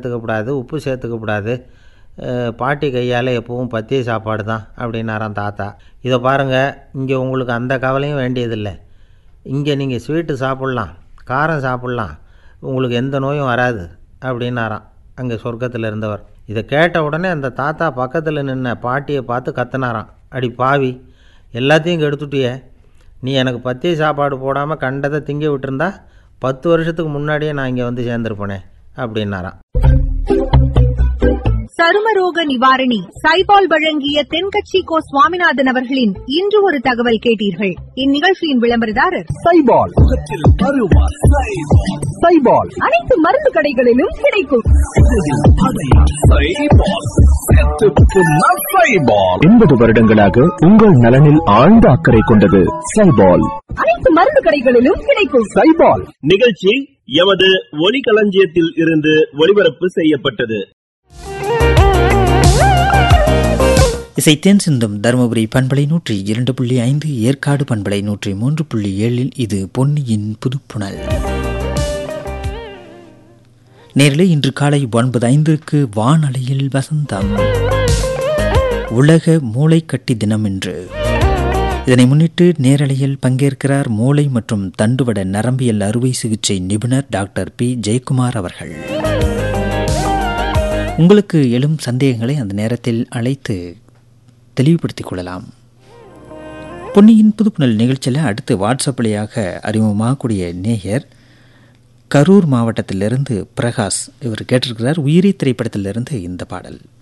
சேர்த்துக்கக்கூடாது உப்பு சேர்த்துக்கக்கூடாது அஹ், பாட்டி கையால் எப்பவும் பத்திய சாப்பாடு தான் அப்படின்னாராம் தாத்தா இதை பாருங்கள் இங்கே உங்களுக்கு அந்த கவலையும் வேண்டியதில்லை இங்கே நீங்கள் ஸ்வீட்டு சாப்பிட்லாம் காரம் சாப்பிட்லாம் உங்களுக்கு எந்த நோயும் வராது அப்படின்னாராம் அங்கே சொர்க்கத்தில் இருந்தவர் இதை கேட்ட உடனே அந்த தாத்தா பக்கத்தில் நின்ன பாட்டியை பார்த்து கத்துனாராம் அடி பாவி எல்லாத்தையும் கெடுத்துட்டியே நீ எனக்கு பத்திய சாப்பாடு போடாமல் கண்டதை திங்க விட்டுருந்தா பத்து வருஷத்துக்கு முன்னாடியே நான் இங்கே வந்து சேர்ந்துருப்பேனே அப்படின்னாராம் சருமரோக நிவாரணி சைபால் வழங்கிய தென்கட்சி கோ சுவாமிநாதன் அவர்களின் இன்று ஒரு தகவல் கேட்டீர்கள் இந்நிகழ்ச்சியின் விளம்பரதாரர் சைபால் முகத்தில் அருவா சைபால் அனைத்து மருந்து கடைகளிலும் கிடைக்கும் எண்பது வருடங்களாக உங்கள் நலனில் ஆழ்ந்த அக்கறை கொண்டது சைபால் அனைத்து மருந்து கடைகளிலும் கிடைக்கும் சைபால் நிகழ்ச்சி எமது ஒலிகளஞ்சியத்தில் இருந்து ஒளிபரப்பு செய்யப்பட்டது இசைத்தேன் சிந்தும் தருமபுரி பண்பலை நூற்றி இரண்டு புள்ளி ஐந்து ஏற்காடு பண்பலை நூற்றி மூன்று புள்ளி ஏழில் இது பொன்னியின் புதுப்புணல் நேரில் இன்று காலை ஒன்பது ஐந்துக்கு வானலையில் வசந்தம் உலக மூளை கட்டி தினம் என்று இதனை முன்னிட்டு நேரலையில் பங்கேற்கிறார் மூளை மற்றும் தண்டுவட நரம்பியல் அறுவை சிகிச்சை நிபுணர் டாக்டர் பி ஜெயக்குமார் அவர்கள் உங்களுக்கு எழும் சந்தேகங்களை அந்த நேரத்தில் அழைத்து தெளிவுபடுத்திக் கொள்ளலாம் பொன்னியின் புதுப்புணல் நிகழ்ச்சியில் அடுத்து வாட்ஸ்அப் வழியாக அறிமுகமாகக்கூடிய நேயர் கரூர் மாவட்டத்திலிருந்து பிரகாஷ் இவர் கேட்டிருக்கிறார் உயிரி திரைப்படத்திலிருந்து இந்த பாடல்